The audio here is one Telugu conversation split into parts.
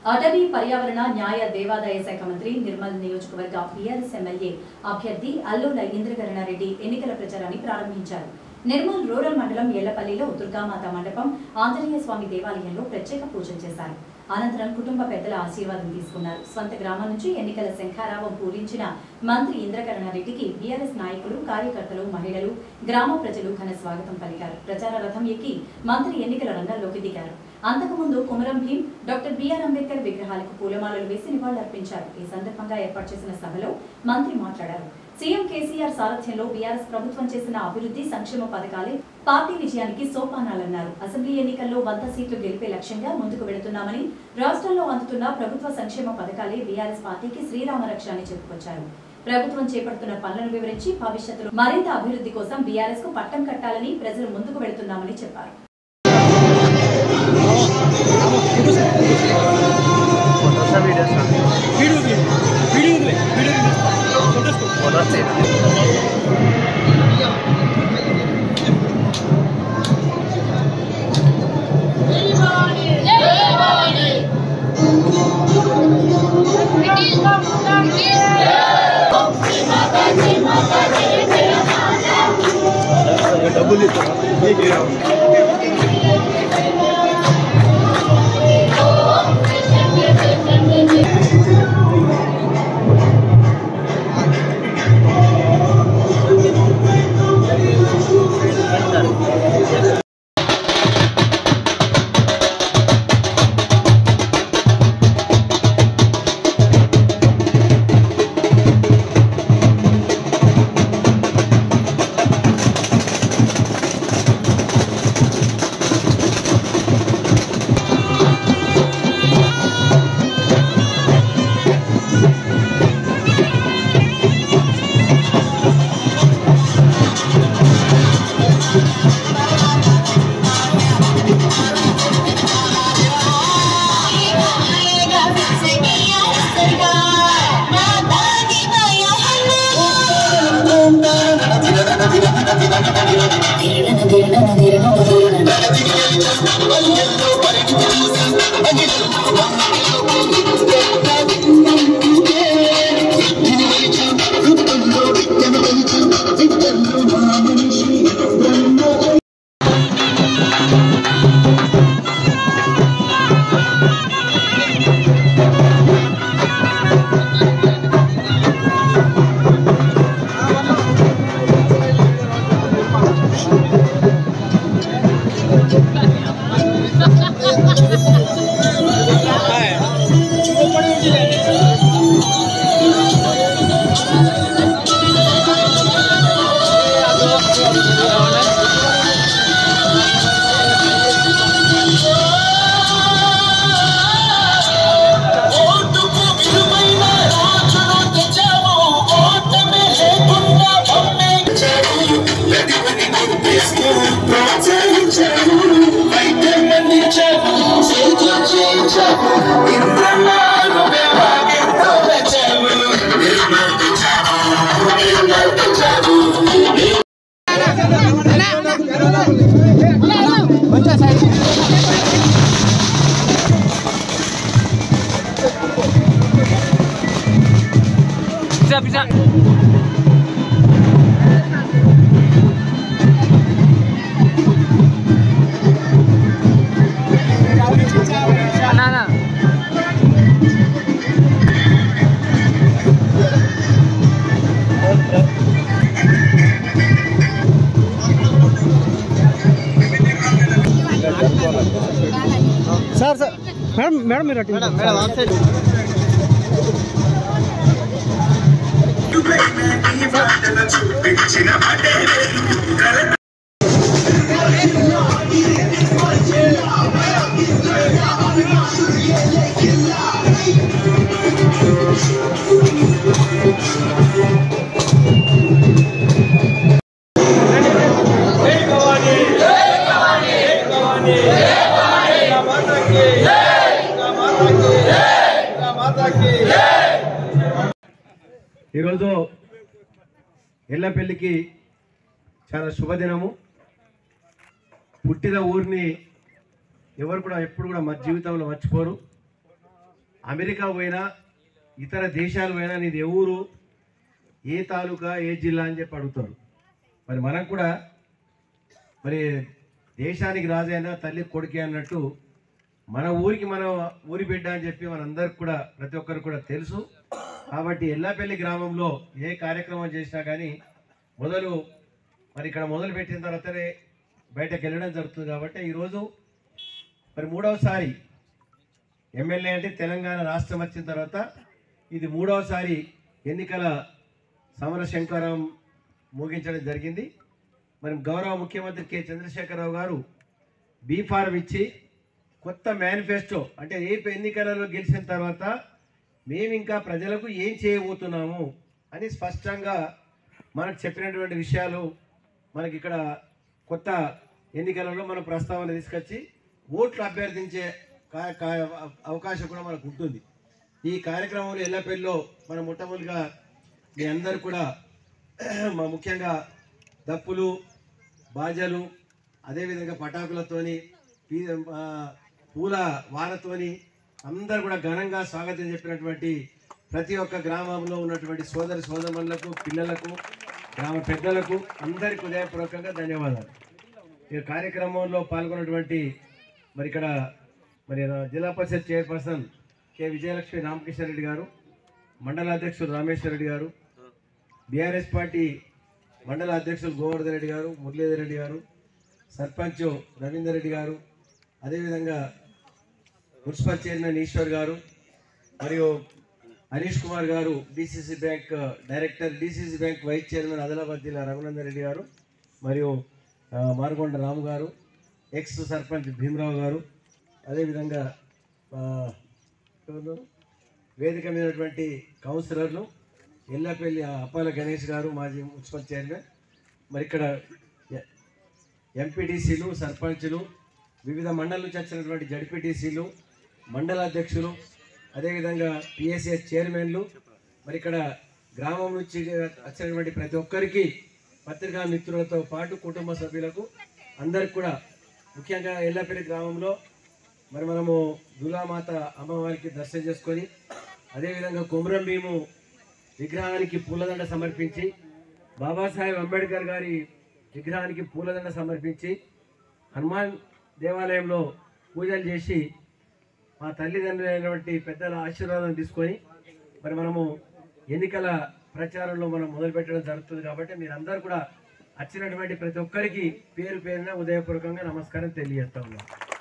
అటవీ పర్యావరణ న్యాయ దేవాదాయ శాఖ మంత్రి నిర్మల్ నియోజకవర్గ బీఆర్ఎస్ ఎమ్మెల్యే అభ్యర్థి అల్లుల ఇంద్రకరణారెడ్డి ఎన్నికల ప్రచారాన్ని ప్రారంభించారు నిర్మల్ రూరల్ మండలం ఎళ్లపల్లిలో దుర్గామాత మండపం ఆంజనేయ స్వామి దేవాలయంలో ప్రత్యేక పూజలు చేశారు అనంతరం కుటుంబ పెద్దల ఆశీర్వాదం తీసుకున్నారు స్వంత గ్రామం నుంచి ఎన్నికల శంఖారావం పూరించిన మంత్రి ఇంద్రకరణారెడ్డికి బీఆర్ఎస్ నాయకులు కార్యకర్తలు మహిళలు గ్రామ ప్రజలు ఘన స్వాగతం పలికారు ప్రచార రథం ఎక్కి మంత్రి ఎన్నికల రంగంలోకి దిగారు అంతకుముందు కుమరం భీం డాక్టర్ బిఆర్ అంబేద్కర్ విగ్రహాలకు పూలమాలలు వేసి నివాళులర్పించారు ఈ సందర్భంగా ఏర్పాటు చేసిన సభలో మంత్రి మాట్లాడారు సీఎం కేసీఆర్ సారథ్యంలో బీఆర్ఎస్ ప్రభుత్వం చేసిన అభివృద్ధి సంక్షేమ పథకాలే పార్టీ విజయానికి సోపానాలన్నారు అసెంబ్లీ ఎన్నికల్లో వంద సీట్లు గెలిపే లక్ష్యంగా ముందుకు వెళుతున్నామని రాష్ట్రంలో అందుతున్న ప్రభుత్వ సంక్షేమ పథకాలే బీఆర్ఎస్ పార్టీకి శ్రీరామ రక్ష అని చెప్పుకొచ్చారు ప్రభుత్వం చేపడుతున్న పనులను వివరించి భవిష్యత్తులో మరింత అభివృద్ధి కోసం బీఆర్ఎస్ కు పట్టం కట్టాలని ప్రజలు ముందుకు వెళుతున్నామని చెప్పారు bisa bisa anak anak sir sir madam madam మీరు మేడం మేడం ఆన్ సైడ్ ఈరోజు ఎల్లపెల్లికి చాలా శుభదినము పుట్టిన ఊరిని ఎవరు కూడా ఎప్పుడు కూడా మా జీవితంలో మర్చిపోరు అమెరికా పోయినా ఇతర దేశాలు పోయినా నీది ఏ ఊరు ఏ తాలూకా ఏ జిల్లా అని చెప్పి అడుగుతారు మరి మనం కూడా మరి దేశానికి రాజైనా తల్లి కొడుకే అన్నట్టు మన ఊరికి మనం ఊరి బిడ్డ అని చెప్పి మనందరికి కూడా ప్రతి ఒక్కరు కూడా తెలుసు కాబట్టి ఎల్లాపల్లి గ్రామంలో ఏ కార్యక్రమం చేసినా కానీ మొదలు మరి ఇక్కడ మొదలు పెట్టిన తర్వాతనే బయటకు వెళ్ళడం జరుగుతుంది కాబట్టి ఈరోజు మరి మూడవసారి ఎమ్మెల్యే అంటే తెలంగాణ రాష్ట్రం వచ్చిన తర్వాత ఇది మూడవసారి ఎన్నికల సమర శంకరం ముగించడం జరిగింది మరి గౌరవ ముఖ్యమంత్రి కె చంద్రశేఖరరావు గారు బీ ఫార్మ్ ఇచ్చి కొత్త మేనిఫెస్టో అంటే ఏ ఎన్నికలలో గెలిచిన తర్వాత మేము ఇంకా ప్రజలకు ఏం చేయబోతున్నాము అని స్పష్టంగా మనకు చెప్పినటువంటి విషయాలు మనకి ఇక్కడ కొత్త ఎన్నికలలో మన ప్రస్తావన తీసుకొచ్చి ఓట్లు అభ్యర్థించే కా- కా- అవకాశం కూడా మనకు ఉంటుంది ఈ కార్యక్రమంలో ఎల్లపెల్లో మనం మొట్టమొదటిగా మీ అందరు కూడా మా ముఖ్యంగా దప్పులు బాజలు అదేవిధంగా పటాకులతోని పీ- ఆ, పూల వానతోని అందరు కూడా ఘనంగా స్వాగతం చెప్పినటువంటి ప్రతి ఒక్క గ్రామంలో ఉన్నటువంటి సోదరి సోదరులకు పిల్లలకు గ్రామ పెద్దలకు అందరికి హృదయపూర్వకంగా ధన్యవాదాలు ఈ కార్యక్రమంలో పాల్గొన్నటువంటి మరి ఇక్కడ మరి జిల్లా పరిషత్ చైర్పర్సన్ కె విజయలక్ష్మి రామకృష్ణ రెడ్డి గారు మండల అధ్యక్షులు రామేశ్వర రెడ్డి గారు బీఆర్ఎస్ పార్టీ మండల అధ్యక్షులు గోవర్ధన్ రెడ్డి గారు మురళీధర్ రెడ్డి గారు సర్పంచ్ రవీందర్ రెడ్డి గారు అదేవిధంగా మున్సిపల్ చైర్మన్ ఈశ్వర్ గారు మరియు హరీష్ కుమార్ గారు DCC bank director DCC bank vice chairman Adilabad జిల్లా రఘునందన్ రెడ్డి గారు మరియు ఆ, మారుకొండ రాము గారు ఎక్స్ సర్పంచ్ భీమరావు గారు అదేవిధంగా ఆ, ఎవరు? వేదిక మీద ఉన్నటువంటి కౌన్సిలర్లు ఎల్లపల్లి అప్పాల గణేష్ గారు మాజీ మున్సిపల్ చైర్మన్ మరి ఇక్కడ ఎ- ఎంపీటీసీలు సర్పంచులు వివిధ మండల నుంచి వచ్చినటువంటి జడ్పీటీసీలు మండల అధ్యక్షులు అదేవిధంగా పిఎస్ఎస్ చైర్మన్లు మరి ఇక్కడ గ్రామం నుంచి వచ్చినటువంటి ప్రతి ఒక్కరికి పత్రికా మిత్రులతో పాటు కుటుంబ సభ్యులకు అందరికి కూడా ముఖ్యంగా ఎల్లపల్లి గ్రామంలో మరి మనము దులామాత అమ్మవారికి దర్శనం చేసుకొని అదేవిధంగా కొమరం భీము విగ్రహానికి పూలదండ సమర్పించి బాబాసాహెబ్ అంబేద్కర్ గారి విగ్రహానికి పూలదండ సమర్పించి హనుమాన్ దేవాలయంలో పూజలు చేసి మా తల్లిదండ్రులైనటువంటి పెద్దల ఆశీర్వాదం తీసుకొని మరి మనము ఎన్నికల ప్రచారంలో మనం మొదలుపెట్టడం జరుగుతుంది కాబట్టి మీరందరూ కూడా వచ్చినటువంటి ప్రతి ఒక్కరికి పేరు పేరున ఉదయపూర్వకంగా నమస్కారం తెలియజేస్తా ఉన్నాం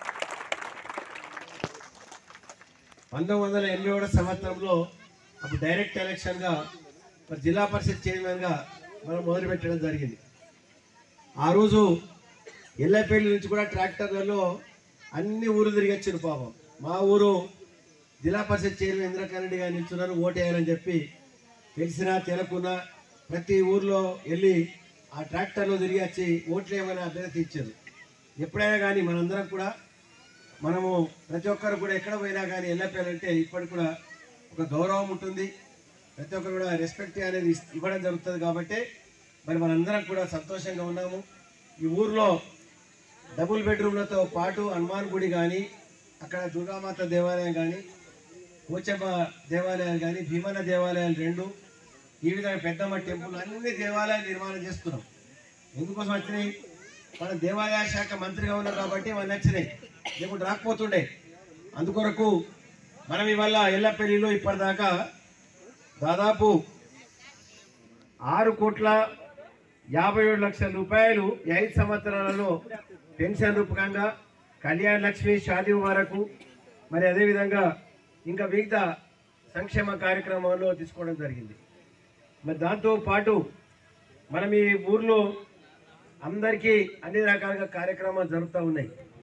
పంతొమ్మిది వందల ఎనభై ఒకటో సంవత్సరంలో అప్పుడు డైరెక్ట్ ఎలక్షన్గా మరి జిల్లా పరిషత్ చైర్మన్గా మనం మొదలుపెట్టడం జరిగింది ఆ రోజు ఎల్లపల్లి నుంచి కూడా ట్రాక్టర్లలో అన్ని ఊరు తిరిగి వచ్చిన పాపం మా ఊరు జిల్లా పరిషత్ చైర్మన్ ఇంద్రకరణ్ గారు నిల్చున్నారు ఓటేయాలని చెప్పి తెలిసినా తెలకున్నా ప్రతి ఊర్లో వెళ్ళి ఆ ట్రాక్టర్లో తిరిగి వచ్చి ఓట్లు ఏమైనా అభ్యర్థి ఇచ్చారు ఎప్పుడైనా కానీ మనందరం కూడా మనము ప్రతి ఒక్కరు కూడా ఎక్కడ పోయినా కానీ ఎల్లపల్లంటే ఇప్పటికి కూడా ఒక గౌరవం ఉంటుంది ప్రతి ఒక్కరు కూడా రెస్పెక్ట్ అనేది ఇస్- ఇవ్వడం జరుగుతుంది కాబట్టి మరి మనందరం కూడా సంతోషంగా ఉన్నాము ఈ ఊర్లో డబుల్ బెడ్రూమ్లతో పాటు హనుమాన్ గుడి కానీ అక్కడ దుర్గామాత దేవాలయం కానీ పోచమ్మ దేవాలయాలు కానీ భీమన్న దేవాలయాలు రెండు ఈ విధంగా పెద్దమ్మ టెంపుల్ అన్ని దేవాలయాలు నిర్మాణం చేస్తున్నాం ఎందుకోసం వచ్చినాయి మన దేవాలయ శాఖ మంత్రిగా ఉన్నాం కాబట్టి మన నచ్చినాయి లేకుంటే రాకపోతుండే అందుకొరకు మనం ఇవాళ ఎల్లపల్లిలో ఇప్పటిదాకా దాదాపు ఆరు కోట్ల యాభై ఏడు లక్షల రూపాయలు ఈ ఐదు సంవత్సరాలలో పెన్షన్ రూపకంగా కళ్యాణ లక్ష్మి షాదీ వరకు మరి అదేవిధంగా ఇంకా మిగతా సంక్షేమ కార్యక్రమాల్లో తీసుకోవడం జరిగింది మరి దాంతో పాటు మనం ఈ ఊర్లో అందరికీ అన్ని రకాలుగా కార్యక్రమాలు జరుగుతూ ఉన్నాయి